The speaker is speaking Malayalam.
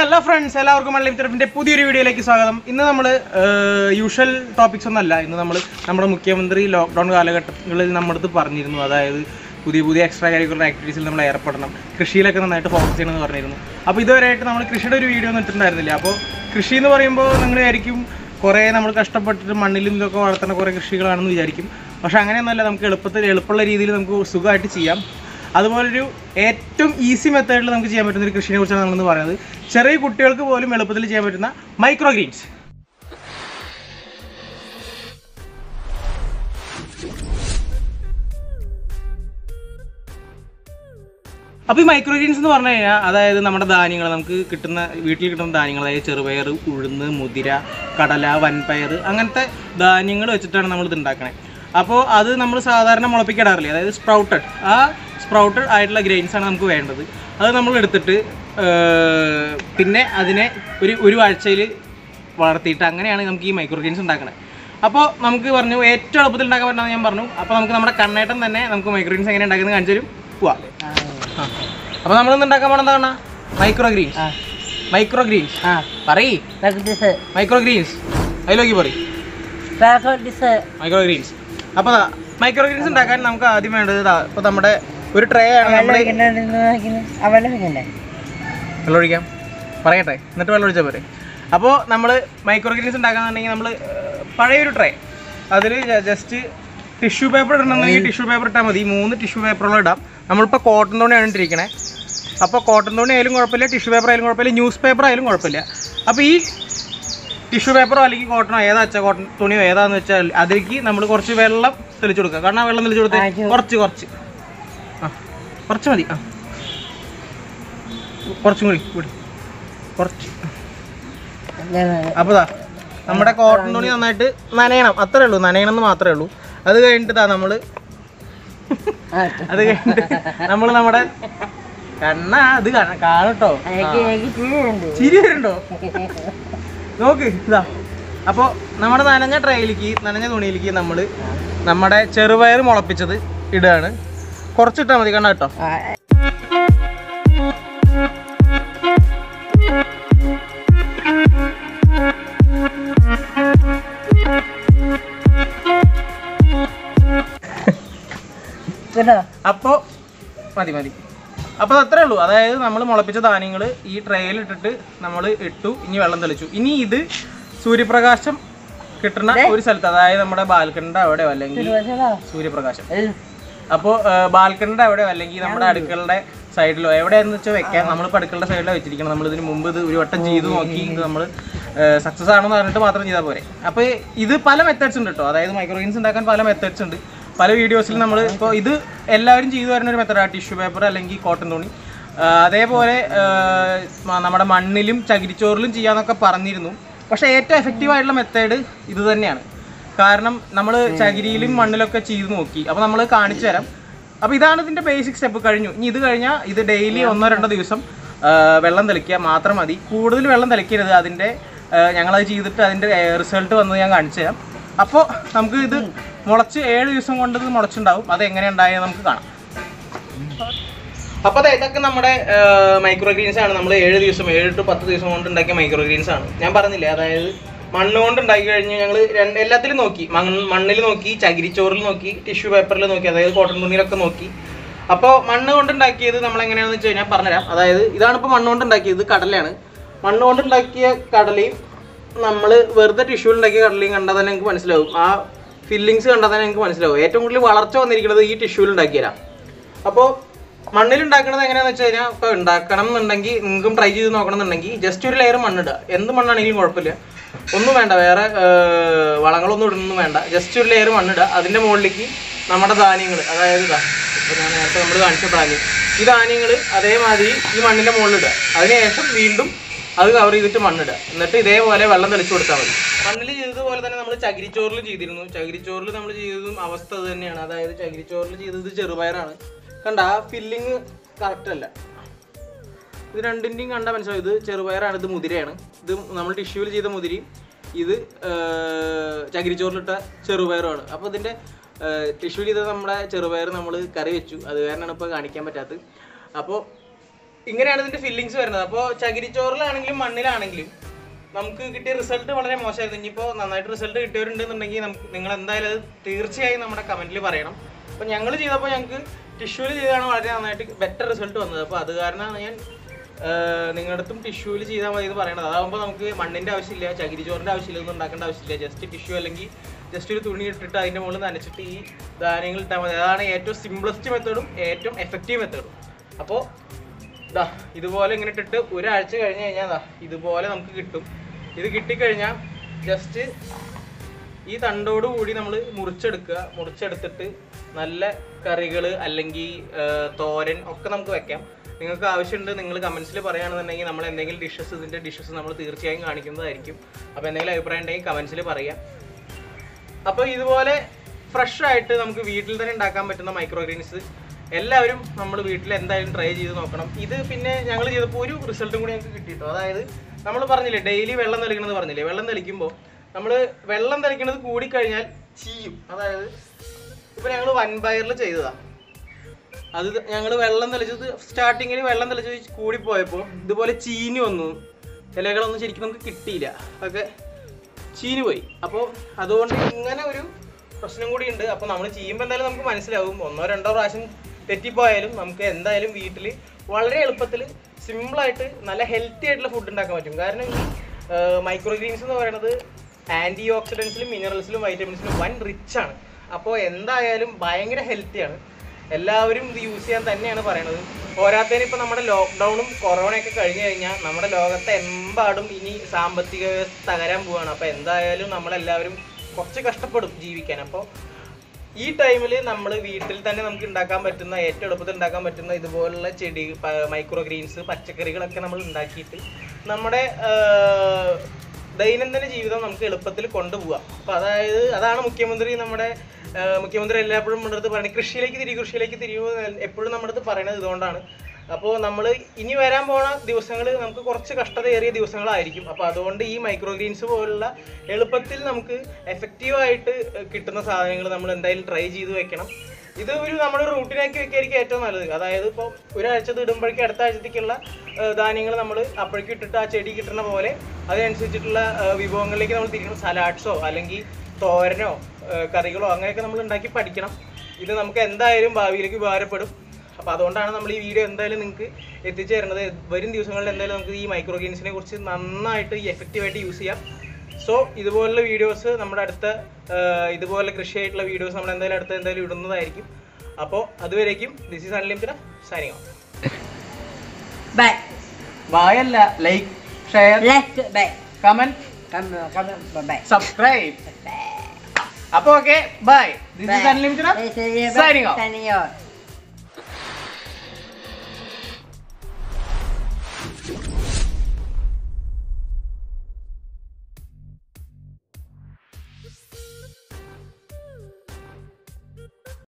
ഹലോ ഫ്രണ്ട്സ് എല്ലാവർക്കും അൺലിമിറ്റഡിന്റെ പുതിയൊരു വീഡിയോയിലേക്ക് സ്വാഗതം ഇന്ന് നമ്മൾ യൂഷ്വൽ ടോപ്പിക്സ് ഒന്നല്ല ഇന്ന് നമ്മൾ നമ്മുടെ മുഖ്യമന്ത്രി ലോക്ക്ഡൗൺ കാലഘട്ടങ്ങളിൽ നമ്മുടെ അടുത്ത് പറഞ്ഞിരുന്നു അതായത് പുതിയ പുതിയ എക്സ്ട്രാ കരിക്കുലർ ആക്ടിവിറ്റീസിൽ നമ്മൾ ഏർപ്പെടണം കൃഷിയിലൊക്കെ നന്നായിട്ട് ഫോക്കസ് ചെയ്യണമെന്ന് പറഞ്ഞിരുന്നു അപ്പോൾ ഇതുവരെയായിട്ട് നമ്മൾ കൃഷിയുടെ ഒരു വീഡിയോ ഒന്നും ഇട്ടിട്ടുണ്ടായിരുന്നില്ല അപ്പോൾ കൃഷി എന്ന് പറയുമ്പോൾ നിങ്ങൾ വിചാരിക്കും കുറേ നമ്മൾ കഷ്ടപ്പെട്ടിട്ട് മണ്ണിലും ഇതൊക്കെ വളർത്തുന്ന കുറേ കൃഷികളാണെന്ന് വിചാരിക്കും പക്ഷേ അങ്ങനെയൊന്നുമല്ല നമുക്ക് എളുപ്പത്തിൽ എളുപ്പമുള്ള രീതിയിൽ നമുക്ക് സുഖമായിട്ട് ചെയ്യാം അതുപോലൊരു ഏറ്റവും ഈസി മെത്തേഡിൽ നമുക്ക് ചെയ്യാൻ പറ്റുന്ന ഒരു കൃഷിയെ കുറിച്ചാണ് നമ്മളെന്ന് പറയുന്നത് ചെറിയ കുട്ടികൾക്ക് പോലും എളുപ്പത്തിൽ ചെയ്യാൻ പറ്റുന്ന മൈക്രോ ഗ്രീൻസ് അപ്പോൾ ഈ മൈക്രോ ഗ്രീൻസ് എന്ന് പറഞ്ഞു കഴിഞ്ഞാൽ അതായത് നമ്മുടെ ധാന്യങ്ങൾ നമുക്ക് കിട്ടുന്ന വീട്ടിൽ കിട്ടുന്ന ധാന്യങ്ങൾ അതായത് ചെറുപയർ ഉഴുന്ന് മുതിര കടല വൻപയർ അങ്ങനത്തെ ധാന്യങ്ങൾ വെച്ചിട്ടാണ് നമ്മൾ ഇത് ഉണ്ടാക്കണേ അപ്പോൾ അത് നമ്മൾ സാധാരണ മുളപ്പിക്കിടാറില്ലേ അതായത് സ്പ്രൗട്ടഡ് ആ സ്പ്രൗട്ടഡ് ആയിട്ടുള്ള ഗ്രെയിൻസ് ആണ് നമുക്ക് വേണ്ടത് അത് നമ്മൾ എടുത്തിട്ട് ഏർ, പിന്നെ അതിനെ ഒരു ഒരു ആഴ്ചയിൽ വളർത്തിയിട്ട് അങ്ങനെയാണ് നമുക്ക് ഈ മൈക്രോ ഗ്രെയിൻസ് ഉണ്ടാക്കണത് അപ്പോൾ നമുക്ക് പറഞ്ഞു ഏറ്റവും എളുപ്പത്തിൽ ഉണ്ടാക്കാൻ പറ്റുന്നത് ഞാൻ പറഞ്ഞു അപ്പോൾ നമുക്ക് നമ്മുടെ കണ്ണേട്ടൻ തന്നെ നമുക്ക് മൈക്രോ ഗ്രെയിൻസ് എങ്ങനെ ഉണ്ടാക്കുന്നത് കാണിച്ചു തരും പോവാം അപ്പോൾ നമ്മളിന്ന് ഉണ്ടാക്കാൻ പോണത് എന്താണ് മൈക്രോ ഗ്രീൻസ് മൈക്രോ ഗ്രീൻസ് ആ പറയ് പ്രാക്ടീസ് മൈക്രോ ഗ്രീൻസ് അതിലേക്ക് പറയും പ്രാക്ടീസ് മൈക്രോ ഗ്രീൻസ് അപ്പോൾ മൈക്രോ ഗ്രീൻസ് ഉണ്ടാക്കാൻ നമുക്ക് ആദ്യം വേണ്ടത് ഇതാ ഇപ്പോൾ നമ്മുടെ ഒരു ട്രേ ആണ് വെള്ളം നമ്മൾ ഒഴിക്കണ്ടേ ആ വെള്ളം ഒഴിക്കണ്ടേ വെള്ളം ഒഴിക്കാം പറയട്ടെ എന്നിട്ട് വെള്ളം ഒഴിച്ചാൽ പോരെ അപ്പോൾ നമ്മൾ മൈക്രോ ഗ്രീൻസ് ഉണ്ടാക്കാന്നുണ്ടെങ്കിൽ നമ്മൾ പഴയൊരു ട്രേ അതിൽ ജസ്റ്റ് ടിഷ്യൂ പേപ്പർ ഇടണമെങ്കിൽ ടിഷ്യൂ പേപ്പർ ഇട്ടാൽ മതി മൂന്ന് ടിഷ്യൂ പേപ്പറുകൾ ഇടാം നമ്മളിപ്പോൾ കോട്ടൺ തുണിയാണ് ഇട്ടിരിക്കണേ അപ്പോൾ കോട്ടൺ തുണി ആയാലും കുഴപ്പമില്ല ടിഷ്യൂ പേപ്പർ ആയാലും കുഴപ്പമില്ല ന്യൂസ് പേപ്പർ ആയാലും കുഴപ്പമില്ല അപ്പോൾ ഈ ടിഷ്യൂ പേപ്പറോ അല്ലെങ്കിൽ കോട്ടണോ ഏതാ വെച്ചാൽ കോട്ടൺ തുണിയോ ഏതാന്ന് വെച്ചാൽ അതിലേക്ക് നമ്മൾ കുറച്ച് വെള്ളം തെളിച്ചു കൊടുക്കുക കാരണം ആ വെള്ളം തെളിച്ചു കൊടുത്ത് ആ, ഇത് കുറച്ച് കുറച്ച് ആ കുറച്ച് മതി ആ കുറച്ചും കൂടി കൂടി കുറച്ച് അപ്പോൾ ദാ നമ്മുടെ കോട്ടൺ തുണി നന്നായിട്ട് നനയണം അത്രേ ഉള്ളൂ നനയണം എന്ന് മാത്രമേ ഉള്ളൂ അത് കഴിഞ്ഞിട്ട് ദാ നമ്മൾ അത് കഴിഞ്ഞിട്ട് നമ്മൾ നമ്മുടെ കണ്ണ അത് കാണ- കാണട്ടോ എനിക്ക് എനിക്ക് ചീഴുണ്ട് ചിരി വരുന്നുണ്ടോ നോക്ക് ഇതാ അപ്പോൾ നമ്മുടെ നനഞ്ഞ ട്രേയിലേക്ക് നനഞ്ഞ തുണിയിലേക്ക് നമ്മൾ നമ്മുടെ ചെറുപയർ മുളപ്പിച്ചത് ഇടുകയാണ് കുറച്ചിട്ടാൽ മതി കണ്ണ കേട്ടോ കേട്ടോ അപ്പോൾ മതി മതി അപ്പോൾ അത്രേ ഉള്ളൂ അതായത് നമ്മൾ മുളപ്പിച്ച ധാന്യങ്ങൾ ഈ ട്രേയിൽ ഇട്ടിട്ട് നമ്മൾ ഇട്ടു ഇനി വെള്ളം തെളിച്ചു ഇനി ഇത് സൂര്യപ്രകാശം കിട്ടുന്ന ഒരു സ്ഥലത്ത് അതായത് നമ്മുടെ ബാൽക്കണിൻ്റെ അവിടെയോ അല്ലെങ്കിൽ സൂര്യപ്രകാശം അപ്പോൾ ബാൽക്കണിൻ്റെ അവിടെയോ അല്ലെങ്കിൽ നമ്മുടെ അടുക്കളുടെ സൈഡിലോ എവിടെയാണെന്ന് വെച്ചാൽ വെക്കാം നമ്മളിപ്പോൾ അടുക്കളുടെ സൈഡിലോ വെച്ചിരിക്കണം നമ്മൾ ഇതിന് മുമ്പ് ഇത് ഒരു വട്ടം ചെയ്ത് നോക്കി ഇത് നമ്മൾ സക്സസ് ആണെന്ന് പറഞ്ഞിട്ട് മാത്രം ചെയ്താൽ പോരെ അപ്പോൾ ഇത് പല മെത്തേഡ്സ് ഉണ്ട് കേട്ടോ അതായത് മൈക്രോഗ്രീൻസ് ഉണ്ടാക്കാൻ പല മെത്തേഡ്സ് ഉണ്ട് പല വീഡിയോസിൽ നമ്മൾ ഇപ്പോൾ ഇത് എല്ലാവരും ചെയ്തു വരുന്ന ഒരു മെത്തേഡാണ് ടിഷ്യൂ പേപ്പർ അല്ലെങ്കിൽ കോട്ടൺ തുണി ആ, അതേപോലെ ആ, മ- നമ്മുടെ മണ്ണിലും ചകിരിച്ചോറിലും ചെയ്യാന്നൊക്കെ പറഞ്ഞിരുന്നു പക്ഷേ ഏറ്റവും എഫക്റ്റീവ് ആയിട്ടുള്ള മെത്തേഡ് ഇത് തന്നെയാണ് കാരണം നമ്മൾ ചകിരിയിലും മണ്ണിലൊക്കെ ചെയ്ത് നോക്കി അപ്പോൾ നമ്മൾ കാണിച്ചു തരാം അപ്പോൾ ഇതാണ് ഇതിൻ്റെ ബേസിക് സ്റ്റെപ്പ് കഴിഞ്ഞു ഇനി ഇത് കഴിഞ്ഞാൽ ഇത് ഡെയിലി ഒന്നോ രണ്ടോ ദിവസം ആ, വെള്ളം തെളിക്കുക മാത്രം മതി കൂടുതൽ വെള്ളം തെളിക്കരുത് അതിൻ്റെ ആ, ഞങ്ങളത് ചെയ്തിട്ട് അതിൻ്റെ റിസൾട്ട് വന്നത് ഞാൻ കാണിച്ചു തരാം അപ്പോൾ നമുക്ക് ഇത് മുളച്ച് ഏഴ് ദിവസം കൊണ്ട് ഇത് മുളച്ചുണ്ടാവും അത് എങ്ങനെ ഉണ്ടായത് നമുക്ക് കാണാം അപ്പോൾ അതെ ഇതൊക്കെ നമ്മുടെ മൈക്രോ ഗ്രീൻസ് ആണ് നമ്മൾ ഏഴ് ദിവസം ഏഴ് ടു പത്ത് ദിവസം കൊണ്ട് ഉണ്ടാക്കിയ മൈക്രോ ഗ്രീൻസ് ആണ് ഞാൻ പറഞ്ഞില്ലേ അതായത് മണ്ണ് കൊണ്ട് ഉണ്ടാക്കി കഴിഞ്ഞ് ഞങ്ങൾ രണ്ട് എല്ലാത്തിലും നോക്കി മണ്ണ്- മണ്ണിൽ നോക്കി ചകിരിച്ചോറിൽ നോക്കി ടിഷ്യൂ പേപ്പറിൽ നോക്കി അതായത് കോട്ടൺ തുണിയിലൊക്കെ നോക്കി അപ്പോൾ മണ്ണ് കൊണ്ട് ഉണ്ടാക്കിയത് നമ്മൾ എങ്ങനെയാണെന്ന് വെച്ച് കഴിഞ്ഞാൽ പറഞ്ഞുതരാം അതായത് ഇതാണ് ഇപ്പോൾ മണ്ണ് കൊണ്ട് ഉണ്ടാക്കിയത് ഇത് കടലയാണ് മണ്ണ് കൊണ്ട് ഉണ്ടാക്കിയ കടലയും നമ്മൾ വെറുതെ ടിഷ്യൂവിൽ ഉണ്ടാക്കിയ കടലയും കണ്ടാൽ തന്നെ നിങ്ങൾക്ക് മനസ്സിലാവും ആ ഫില്ലിങ്സ് കണ്ടാൽ തന്നെ നിങ്ങൾക്ക് മനസ്സിലാവും ഏറ്റവും കൂടുതൽ വളർച്ച വന്നിരിക്കുന്നത് ഈ ടിഷ്യൂവിൽ ഉണ്ടാക്കിയതാണ് അപ്പോൾ മണ്ണിൽ ഉണ്ടാക്കുന്നത് എങ്ങനെയാന്ന് വെച്ച് കഴിഞ്ഞാൽ ഇപ്പോൾ ഉണ്ടാക്കണം എന്നുണ്ടെങ്കിൽ നിങ്ങൾക്കും ട്രൈ ചെയ്ത് നോക്കണം എന്നുണ്ടെങ്കിൽ ജസ്റ്റ് ഒരു ലെയർ മണ്ണിടുക എന്ത് മണ്ണാണെങ്കിലും കുഴപ്പമില്ല ഒന്നും വേണ്ട വേറെ ഏർ, വളങ്ങളൊന്നും ഇടുന്നൊന്നും വേണ്ട ജസ്റ്റ് ഒരു ലെയർ മണ്ണിടുക അതിൻ്റെ മുകളിലേക്ക് നമ്മുടെ ധാന്യങ്ങൾ അതായത് ഇതാ ഇപ്പോൾ ഞാൻ നേരത്തെ നമ്മൾ കാണിച്ച ധാന്യം ഈ ധാന്യങ്ങൾ അതേമാതിരി ഈ മണ്ണിൻ്റെ മുകളിലിടുക അതിനുശേഷം വീണ്ടും അത് കവർ ചെയ്തിട്ട് മണ്ണിടുക എന്നിട്ട് ഇതേപോലെ വെള്ളം തെളിച്ചു കൊടുത്താൽ മതി മണ്ണിൽ ചെയ്തതുപോലെ തന്നെ നമ്മൾ ചകിരിച്ചോറിൽ ചെയ്തിരുന്നു ചകിരിച്ചോറിൽ നമ്മൾ ചെയ്തതും അവസ്ഥ അത് തന്നെയാണ് അതായത് ചകിരിച്ചോറിൽ ചെയ്തത് ചെറുപയറാണ് കണ്ട ആ ഫില്ലിങ് കറക്റ്റ് അല്ല ഇത് രണ്ടിൻ്റെയും കണ്ടാൽ മനസ്സിലാവും ഇത് ചെറുപയറാണ് ഇത് മുതിരയാണ് ഇത് നമ്മൾ ടിഷ്യൂവിൽ ചെയ്ത മുതിരയും ഇത് ഏർ, ചകിരിച്ചോറിലിട്ട ചെറുപയറുമാണ് അപ്പോൾ ഇതിൻ്റെ ടിഷ്യൂ ചെയ്ത നമ്മുടെ ചെറുപയർ നമ്മൾ കറി വെച്ചു അത് കാരണമാണ് ഇപ്പോൾ കാണിക്കാൻ പറ്റാത്തത് അപ്പോൾ ഇങ്ങനെയാണ് ഇതിന്റെ ഫില്ലിങ്സ് വരുന്നത് അപ്പോൾ ചകിരിച്ചോറിലാണെങ്കിലും മണ്ണിലാണെങ്കിലും നമുക്ക് കിട്ടിയ റിസൾട്ട് വളരെ മോശമായിരുന്നു ഇനിയിപ്പോൾ നന്നായിട്ട് റിസൾട്ട് കിട്ടിയവരുണ്ടെന്നുണ്ടെങ്കിൽ നമുക്ക് നിങ്ങൾ എന്തായാലും അത് തീർച്ചയായും നമ്മുടെ കമന്റിൽ പറയണം അപ്പോൾ ഞങ്ങൾ ചെയ്തപ്പോൾ ഞങ്ങൾക്ക് ടിഷ്യൂല് ചെയ്താണ് വളരെ നന്നായിട്ട് ബെറ്റർ റിസൾട്ട് വന്നത് അപ്പോൾ അത് കാരണമാണ് ഞാൻ നിങ്ങളുടെ അടുത്തും ടിഷ്യൂല് ചെയ്താൽ മതി എന്ന് പറയണത് അതാകുമ്പോൾ നമുക്ക് മണ്ണിൻ്റെ ആവശ്യമില്ല ചകിരിച്ചോറിൻ്റെ ആവശ്യമില്ല ഒന്നും ഉണ്ടാക്കേണ്ട ആവശ്യമില്ല ജസ്റ്റ് ടിഷ്യൂ അല്ലെങ്കിൽ ജസ്റ്റ് ഒരു തുണി ഇട്ടിട്ട് അതിൻ്റെ മുകളിൽ നനച്ചിട്ട് ഈ ധാന്യങ്ങൾ ഇട്ടാൽ മതി അതാണ് ഏറ്റവും സിംപ്ലസ്റ്റ് മെത്തേഡും ഏറ്റവും എഫക്റ്റീവ് മെത്തേഡും അപ്പോൾ ദാ ഇതുപോലെ ഇങ്ങനെ ഇട്ടിട്ട് ഒരാഴ്ച കഴിഞ്ഞ് കഴിഞ്ഞാൽ ദാ ഇതുപോലെ നമുക്ക് കിട്ടും ഇത് കിട്ടിക്കഴിഞ്ഞാൽ ജസ്റ്റ് ഈ തണ്ടോട് കൂടി നമ്മൾ മുറിച്ചെടുക്കുക മുറിച്ചെടുത്തിട്ട് നല്ല കറികൾ അല്ലെങ്കിൽ തോരൻ ഒക്കെ നമുക്ക് വെക്കാം നിങ്ങൾക്ക് ആവശ്യമുണ്ട് നിങ്ങൾ കമൻസിൽ പറയുകയാണെന്നുണ്ടെങ്കിൽ നമ്മൾ എന്തെങ്കിലും ഡിഷസ് ഇതിൻ്റെ ഡിഷസ് നമ്മൾ തീർച്ചയായും കാണിക്കുന്നതായിരിക്കും അപ്പോൾ എന്തെങ്കിലും അഭിപ്രായം ഉണ്ടെങ്കിൽ കമൻസിൽ പറയാം അപ്പോൾ ഇതുപോലെ ഫ്രഷ് ആയിട്ട് നമുക്ക് വീട്ടിൽ തന്നെ ഉണ്ടാക്കാൻ പറ്റുന്ന മൈക്രോ ഗ്രീൻസ് എല്ലാവരും നമ്മൾ വീട്ടിൽ എന്തായാലും ട്രൈ ചെയ്ത് നോക്കണം ഇത് പിന്നെ ഞങ്ങൾ ചെയ്തപ്പോൾ ഒരു റിസൾട്ടും കൂടി ഞങ്ങൾക്ക് കിട്ടിയിട്ടോ അതായത് നമ്മൾ പറഞ്ഞില്ലേ ഡെയിലി വെള്ളം തെളിക്കണമെന്ന് പറഞ്ഞില്ലേ വെള്ളം തെളിക്കുമ്പോൾ നമ്മൾ വെള്ളം തെളിക്കുന്നത് കൂടിക്കഴിഞ്ഞാൽ ചീയും അതായത് ഇപ്പൊ ഞങ്ങൾ വൻപയറിൽ ചെയ്തതാണ് അത് ഞങ്ങൾ വെള്ളം തെളിച്ചത് സ്റ്റാർട്ടിങ്ങിൽ വെള്ളം തെളിച്ചത് കൂടിപ്പോയപ്പോൾ ഇതുപോലെ ചീനി വന്നു ഇലകളൊന്നും ശരിക്കും നമുക്ക് കിട്ടിയില്ല ഒക്കെ ചീനി പോയി അപ്പോൾ അതുകൊണ്ട് ഇങ്ങനെ ഒരു പ്രശ്നം കൂടി ഉണ്ട് അപ്പോൾ നമ്മൾ ചെയ്യുമ്പോൾ എന്തായാലും നമുക്ക് മനസ്സിലാവും ഒന്നോ രണ്ടോ പ്രാവശ്യം തെറ്റിപ്പോയാലും നമുക്ക് എന്തായാലും വീട്ടിൽ വളരെ എളുപ്പത്തിൽ സിമ്പിളായിട്ട് നല്ല ഹെൽത്തി ആയിട്ടുള്ള ഫുഡ് ഉണ്ടാക്കാൻ പറ്റും കാരണം ഈ മൈക്രോ ഗ്രീൻസ് എന്ന് പറയുന്നത് ആൻറ്റി ഓക്സിഡൻസിലും മിനറൽസിലും വൈറ്റമിൻസിലും വൻ റിച്ച് ആണ് അപ്പോൾ എന്തായാലും ഭയങ്കര ഹെൽത്തിയാണ് എല്ലാവരും ഇത് യൂസ് ചെയ്യാൻ തന്നെയാണ് പറയണത് പോരാത്തതിന് ഇപ്പം നമ്മുടെ ലോക്ക്ഡൗണും കൊറോണയൊക്കെ കഴിഞ്ഞു കഴിഞ്ഞാൽ നമ്മുടെ ലോകത്തെ എമ്പാടും ഇനി സാമ്പത്തിക വ്യവസ്ഥ തകരാൻ പോവാണ് അപ്പോൾ എന്തായാലും നമ്മളെല്ലാവരും കുറച്ച് കഷ്ടപ്പെടും ജീവിക്കാൻ അപ്പോൾ ഈ ടൈമിൽ നമ്മൾ വീട്ടിൽ തന്നെ നമുക്ക് ഉണ്ടാക്കാൻ പറ്റുന്ന ഏറ്റവും എളുപ്പത്തിൽ ഉണ്ടാക്കാൻ പറ്റുന്ന ഇതുപോലുള്ള ചെടി മൈക്രോ ഗ്രീൻസ് പച്ചക്കറികളൊക്കെ നമ്മൾ ഉണ്ടാക്കിയിട്ട് നമ്മുടെ ആ, ദൈനംദിന ജീവിതം നമുക്ക് എളുപ്പത്തിൽ കൊണ്ടുപോകാം അപ്പോൾ അതായത് അതാണ് മുഖ്യമന്ത്രി നമ്മുടെ ആ, മുഖ്യമന്ത്രി എല്ലായ്പ്പോഴും നമ്മുടെ അടുത്ത് പറയുന്നത് കൃഷിയിലേക്ക് തിരികെ കൃഷിയിലേക്ക് തിരിയുക എപ്പോഴും നമ്മുടെ അടുത്ത് പറയുന്നത് ഇതുകൊണ്ടാണ് അപ്പോൾ നമ്മൾ ഇനി വരാൻ പോണ ദിവസങ്ങൾ നമുക്ക് കുറച്ച് കഷ്ടതയേറിയ ദിവസങ്ങളായിരിക്കും അപ്പോൾ അതുകൊണ്ട് ഈ മൈക്രോ ഗ്രീൻസ് പോലുള്ള എളുപ്പത്തിൽ നമുക്ക് എഫക്റ്റീവായിട്ട് കിട്ടുന്ന സാധനങ്ങൾ നമ്മൾ എന്തായാലും ട്രൈ ചെയ്ത് വെക്കണം ഇത് ഒരു നമ്മുടെ റൂട്ടിനാക്കി വെക്കായിരിക്കും ഏറ്റവും നല്ലത് അതായത് ഇപ്പോൾ ഒരാഴ്ച ഇത് ഇടുമ്പോഴേക്കും അടുത്ത ആഴ്ചത്തേക്കുള്ള ധാന്യങ്ങൾ നമ്മൾ അപ്പോഴേക്കും ഇട്ടിട്ട് ആ ചെടി കിട്ടുന്ന പോലെ അതിനനുസരിച്ചിട്ടുള്ള ആ, വിഭവങ്ങളിലേക്ക് നമ്മൾ തിരിക്കണം സലാഡ്സോ അല്ലെങ്കിൽ തോരനോ ആ, കറികളോ അങ്ങനെയൊക്കെ നമ്മൾ ഉണ്ടാക്കി പഠിക്കണം ഇത് നമുക്ക് എന്തായാലും ഭാവിയിലേക്ക് ഉപകാരപ്പെടും അപ്പോൾ അതുകൊണ്ടാണ് നമ്മൾ ഈ വീഡിയോ എന്തായാലും നിങ്ങൾക്ക് എത്തിച്ചു തരുന്നത് വരും ദിവസങ്ങളിൽ എന്തായാലും നമുക്ക് ഈ മൈക്രോ ഗെയിംസിനെ കുറിച്ച് നന്നായിട്ട് ഈ എഫക്റ്റീവായിട്ട് യൂസ് ചെയ്യാം സോ ഇതുപോലുള്ള വീഡിയോസ് നമ്മുടെ അടുത്ത ആ, ഇതുപോലെ കൃഷിയായിട്ടുള്ള വീഡിയോസ് നമ്മൾ എന്തായാലും അടുത്ത എന്തായാലും ഇടുന്നതായിരിക്കും അപ്പോൾ അതുവരേക്കും this is unlimited signing off Bye. ബായല്ല like share Like, bye. Comment Come, come, bye. Subscribe Bye. അപ്പോൾ okay bye this is Bye. Unlimited This is Signing off. Signing off.